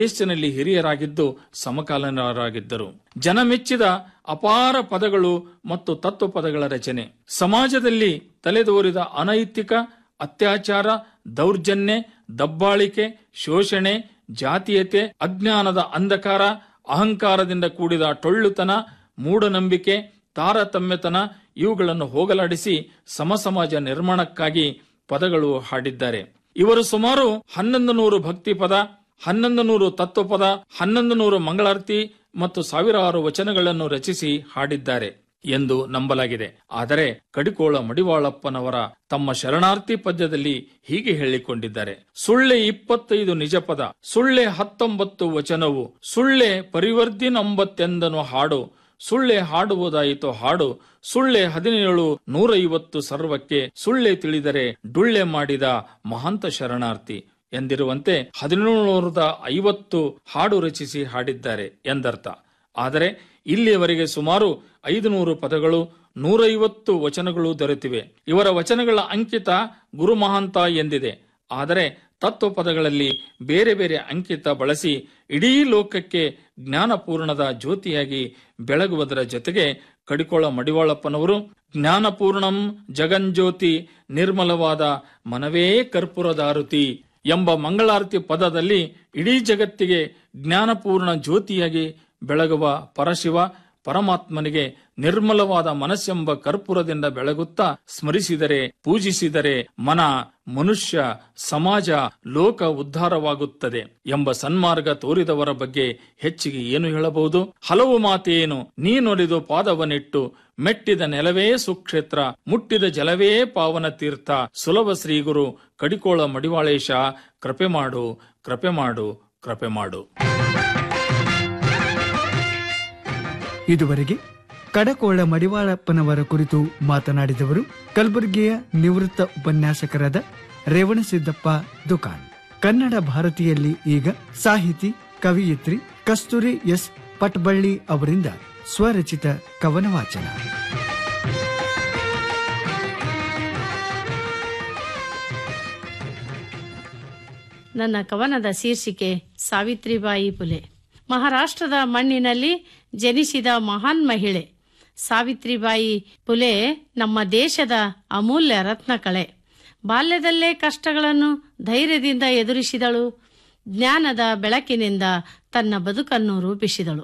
ವಯಸ್ಸಿನಲ್ಲಿ ಹಿರಿಯರಾಗಿದ್ದು ಸಮಕಾಲೀನರಾಗಿದ್ದರು ಜನಮೆಚ್ಚಿದ ಅಪಾರ ಪದಗಳು ಮತ್ತು ತತ್ವ ಪದಗಳ ರಚನೆ ಸಮಾಜದಲ್ಲಿ ತಲೆದೋರಿದ ಅನೈತಿಕ ಅತ್ಯಾಚಾರ ದೌರ್ಜನ್ಯ ದಬ್ಬಾಳಿಕೆ ಶೋಷಣೆ ಜಾತೀಯತೆ ಅಜ್ಞಾನದ ಅಂಧಕಾರ ಅಹಂಕಾರದಿಂದ ಕೂಡಿದ ಟೊಳ್ಳುತನ ಮೂಢನಂಬಿಕೆ ತಾರತಮ್ಯತನ ಇವುಗಳನ್ನು ಹೋಗಲಾಡಿಸಿ ಸಮಸಮಾಜ ನಿರ್ಮಾಣಕ್ಕಾಗಿ ಪದಗಳು ಹಾಡಿದ್ದಾರೆ ಇವರು ಸುಮಾರು ಹನ್ನೊಂದು ನೂರು ಭಕ್ತಿ ಪದ ಹನ್ನೊಂದು ನೂರು ತತ್ವಪದ ಹನ್ನೊಂದು ನೂರು ಮಂಗಳಾರತಿ ಮತ್ತು ಸಾವಿರಾರು ವಚನಗಳನ್ನು ರಚಿಸಿ ಹಾಡಿದ್ದಾರೆ ಎಂದು ನಂಬಲಾಗಿದೆ ಆದರೆ ಕಡಿಕೋಳ ಮಡಿವಾಳಪ್ಪನವರ ತಮ್ಮ ಶರಣಾರ್ಥಿ ಪದ್ಯದಲ್ಲಿ ಹೀಗೆ ಹೇಳಿಕೊಂಡಿದ್ದಾರೆ ಸುಳ್ಳೆ ಇಪ್ಪತ್ತೈದು ನಿಜಪದ ಸುಳ್ಳೆ ಹತ್ತೊಂಬತ್ತು ವಚನವು ಸುಳ್ಳೆ ಪರಿವರ್ತಿನೊಂಬತ್ತೆಂದನು ಹಾಡು ಸುಳ್ಳೆ ಹಾಡುವುದಾಯಿತು ಹಾಡು ಸುಳ್ಳೆ ಹದಿನೇಳು ನೂರೈವತ್ತು ಸರ್ವಕ್ಕೆ ಸುಳ್ಳೆ ತಿಳಿದರೆ ಡುಳ್ಳೆ ಮಾಡಿದ ಮಹಾಂತ ಶರಣಾರ್ಥಿ ಎಂದಿರುವಂತೆ ಹದಿನೇಳುನೂರದ ಐವತ್ತು ಹಾಡು ರಚಿಸಿ ಹಾಡಿದ್ದಾರೆ ಎಂದರ್ಥ ಆದರೆ ಇಲ್ಲಿಯವರೆಗೆ ಸುಮಾರು ಐದು ನೂರು ಪದಗಳು ನೂರೈವತ್ತು ವಚನಗಳು ದೊರೆತಿವೆ ಇವರ ವಚನಗಳ ಅಂಕಿತ ಗುರು ಮಹಾಂತ ಎಂದಿದೆ ಆದರೆ ತತ್ವ ಪದಗಳಲ್ಲಿ ಬೇರೆ ಬೇರೆ ಅಂಕಿತ ಬಳಸಿ ಇಡೀ ಲೋಕಕ್ಕೆ ಜ್ಞಾನಪೂರ್ಣದ ಜ್ಯೋತಿಯಾಗಿ ಬೆಳಗುವುದರ ಜೊತೆಗೆ ಕಡಿಕೋಳ ಮಡಿವಾಳಪ್ಪನವರು ಜ್ಞಾನಪೂರ್ಣಂ ಜಗಂಜ್ಯೋತಿ ನಿರ್ಮಲವಾದ ಮನವೇ ಕರ್ಪೂರದಾರುತಿ ಎಂಬ ಮಂಗಳಾರತಿ ಪದದಲ್ಲಿ ಇಡೀ ಜಗತ್ತಿಗೆ ಜ್ಞಾನಪೂರ್ಣ ಜ್ಯೋತಿಯಾಗಿ ಬೆಳಗುವ ಪರಶಿವ ಪರಮಾತ್ಮನಿಗೆ ನಿರ್ಮಲವಾದ ಮನಸ್ಸೆಂಬ ಕರ್ಪೂರದಿಂದ ಬೆಳಗುತ್ತಾ ಸ್ಮರಿಸಿದರೆ ಪೂಜಿಸಿದರೆ ಮನ ಮನುಷ್ಯ ಸಮಾಜ ಲೋಕ ಉದ್ಧಾರವಾಗುತ್ತದೆ ಎಂಬ ಸನ್ಮಾರ್ಗ ತೋರಿದವರ ಬಗ್ಗೆ ಹೆಚ್ಚಿಗೆ ಏನು ಹೇಳಬಹುದು ಹಲವು ಮಾತೇನು ನೀನೊಲಿದು ಪಾದವನಿಟ್ಟು ಮೆಟ್ಟಿದ ನೆಲವೇ ಸುಕ್ಷೇತ್ರ ಮುಟ್ಟಿದ ಜಲವೇ ಪಾವನ ತೀರ್ಥ ಸುಲಭ ಶ್ರೀಗುರು ಕಡಿಕೋಳ ಮಡಿವಾಳೇಶ ಕೃಪೆ ಮಾಡು ಕೃಪೆ ಮಾಡು ಕೃಪೆ ಮಾಡು ಇದುವರೆಗೆ ಕಡಕೋಳ ಮಡಿವಾಳಪ್ಪನವರ ಕುರಿತು ಮಾತನಾಡಿದವರು ಕಲಬುರಗಿಯ ನಿವೃತ್ತ ಉಪನ್ಯಾಸಕರಾದ ರೇವಣಸಿದ್ದಪ್ಪ ದುಕಾನ್ ಕನ್ನಡ ಭಾರತಿಯಲ್ಲಿ ಈಗ ಸಾಹಿತಿ ಕವಿಯತ್ರಿ ಕಸ್ತೂರಿ ಎಸ್ ಪಟ್ಬಳ್ಳಿ ಅವರಿಂದ ಸ್ವರಚಿತ ಕವನ ವಾಚನ ನನ್ನ ಕವನದ ಶೀರ್ಷಿಕೆ ಸಾವಿತ್ರಿಬಾಯಿ ಪುಲೆ ಮಹಾರಾಷ್ಟ್ರದ ಮಣ್ಣಿನಲ್ಲಿ ಜನಿಸಿದ ಮಹಾನ್ ಮಹಿಳೆ ಸಾವಿತ್ರಿಬಾಯಿ ಪುಲೆ ನಮ್ಮ ದೇಶದ ಅಮೂಲ್ಯ ರತ್ನ ಕಳೆ ಬಾಲ್ಯದಲ್ಲೇ ಕಷ್ಟಗಳನ್ನು ಧೈರ್ಯದಿಂದ ಎದುರಿಸಿದಳು ಜ್ಞಾನದ ಬೆಳಕಿನಿಂದ ತನ್ನ ಬದುಕನ್ನು ರೂಪಿಸಿದಳು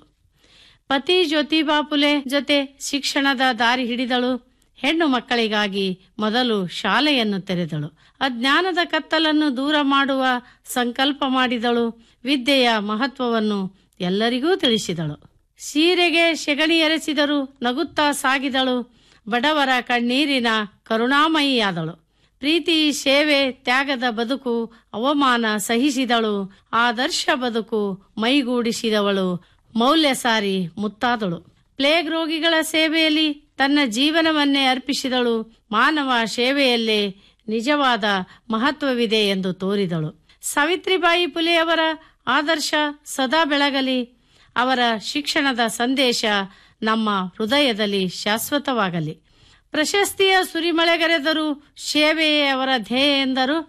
ಪತಿ ಜ್ಯೋತಿಬಾ ಪುಲೆ ಜೊತೆ ಶಿಕ್ಷಣದ ದಾರಿ ಹಿಡಿದಳು ಹೆಣ್ಣು ಮಕ್ಕಳಿಗಾಗಿ ಮೊದಲು ಶಾಲೆಯನ್ನು ತೆರೆದಳು ಅಜ್ಞಾನದ ಕತ್ತಲನ್ನು ದೂರ ಮಾಡುವ ಸಂಕಲ್ಪ ಮಾಡಿದಳು ವಿದ್ಯೆಯ ಮಹತ್ವವನ್ನು ಎಲ್ಲರಿಗೂ ತಿಳಿಸಿದಳು ಸೀರೆಗೆ ಸೆಗಣಿ ಎರಚಿದರು ನಗುತ್ತಾ ಸಾಗಿದಳು ಬಡವರ ಕಣ್ಣೀರಿನ ಕರುಣಾಮಯಿಯಾದಳು ಪ್ರೀತಿ ಸೇವೆ ತ್ಯಾಗದ ಬದುಕು ಅವಮಾನ ಸಹಿಸಿದಳು ಆದರ್ಶ ಬದುಕು ಮೈಗೂಡಿಸಿದವಳು ಮೌಲ್ಯ ಸಾರಿ ಮುತ್ತಾದಳು ಪ್ಲೇಗ್ ರೋಗಿಗಳ ಸೇವೆಯಲ್ಲಿ ತನ್ನ ಜೀವನವನ್ನೇ ಅರ್ಪಿಸಿದಳು ಮಾನವ ಸೇವೆಯಲ್ಲೇ ನಿಜವಾದ ಮಹತ್ವವಿದೆ ಎಂದು ತೋರಿದಳು ಸಾವಿತ್ರಿಬಾಯಿ ಪುಲೆಯವರ ಆದರ್ಶ ಸದಾ ಬೆಳಗಲಿ ಅವರ ಶಿಕ್ಷಣದ ಸಂದೇಶ ನಮ್ಮ ಹೃದಯದಲ್ಲಿ ಶಾಶ್ವತವಾಗಲಿ ಪ್ರಶಸ್ತಿಯ ಸುರಿಮಳೆಗರೆದರು ಸೇವೆಯೇ ಅವರ ಧ್ಯೇಯ ಎಂದರು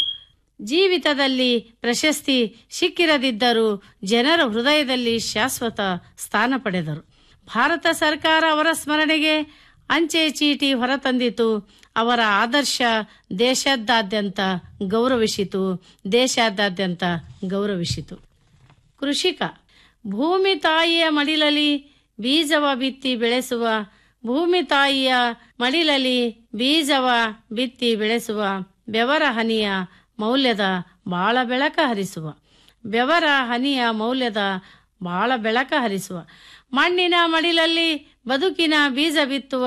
ಜೀವಿತದಲ್ಲಿ ಪ್ರಶಸ್ತಿ ಸಿಕ್ಕಿರದಿದ್ದರೂ ಜನರ ಹೃದಯದಲ್ಲಿ ಶಾಶ್ವತ ಸ್ಥಾನ ಪಡೆದರು ಭಾರತ ಸರ್ಕಾರ ಅವರ ಸ್ಮರಣೆಗೆ ಅಂಚೆ ಚೀಟಿ ಹೊರತಂದಿತು ಅವರ ಆದರ್ಶ ದೇಶದಾದ್ಯಂತ ಗೌರವಿಸಿತು ದೇಶಾದಾದ್ಯಂತ ಗೌರವಿಸಿತು ಕೃಷಿಕ ಭೂಮಿ ತಾಯಿಯ ಮಡಿಲಲ್ಲಿ ಬೀಜವ ಬಿತ್ತಿ ಬೆಳೆಸುವ ಭೂಮಿ ತಾಯಿಯ ಮಡಿಲಲ್ಲಿ ಬೀಜವ ಬಿತ್ತಿ ಬೆಳೆಸುವ ಬೆವರ ಹನಿಯ ಮೌಲ್ಯದ ಬಾಳ ಬೆಳಕ ಹರಿಸುವ ಬೆವರ ಹನಿಯ ಮೌಲ್ಯದ ಬಾಳ ಬೆಳಕ ಹರಿಸುವ ಮಣ್ಣಿನ ಮಡಿಲಲ್ಲಿ ಬದುಕಿನ ಬೀಜ ಬಿತ್ತುವ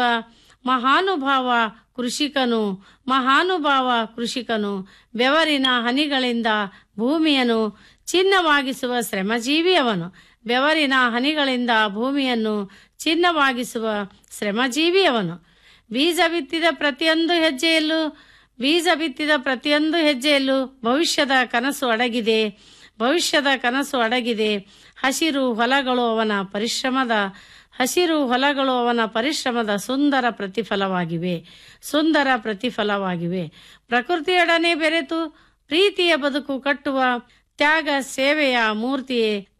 ಮಹಾನುಭಾವ ಕೃಷಿಕನು ಮಹಾನುಭಾವ ಕೃಷಿಕನು ಬೆವರಿನ ಹನಿಗಳಿಂದ ಭೂಮಿಯನ್ನು ಚಿನ್ನವಾಗಿಸುವ ಶ್ರಮಜೀವಿ ಅವನು ಬೆವರಿನ ಹನಿಗಳಿಂದ ಭೂಮಿಯನ್ನು ಚಿನ್ನವಾಗಿಸುವ ಶ್ರಮಜೀವಿ ಅವನು ಬೀಜ ಬಿತ್ತಿದ ಪ್ರತಿಯೊಂದು ಹೆಜ್ಜೆಯಲ್ಲೂ ಬೀಜ ಬಿತ್ತಿದ ಪ್ರತಿಯೊಂದು ಹೆಜ್ಜೆಯಲ್ಲೂ ಭವಿಷ್ಯದ ಕನಸು ಅಡಗಿದೆ ಭವಿಷ್ಯದ ಕನಸು ಅಡಗಿದೆ ಹಸಿರು ಹೊಲಗಳು ಅವನ ಪರಿಶ್ರಮದ ಹಸಿರು ಹೊಲಗಳು ಅವನ ಪರಿಶ್ರಮದ ಸುಂದರ ಪ್ರತಿಫಲವಾಗಿವೆ ಸುಂದರ ಪ್ರತಿಫಲವಾಗಿವೆ ಪ್ರಕೃತಿಯೊಡನೆ ಬೆರೆತು ಪ್ರೀತಿಯ ಬದುಕು ಕಟ್ಟುವ ತ್ಯಾಗ ಸೇವೆಯ ಮೂರ್ತಿಯೇ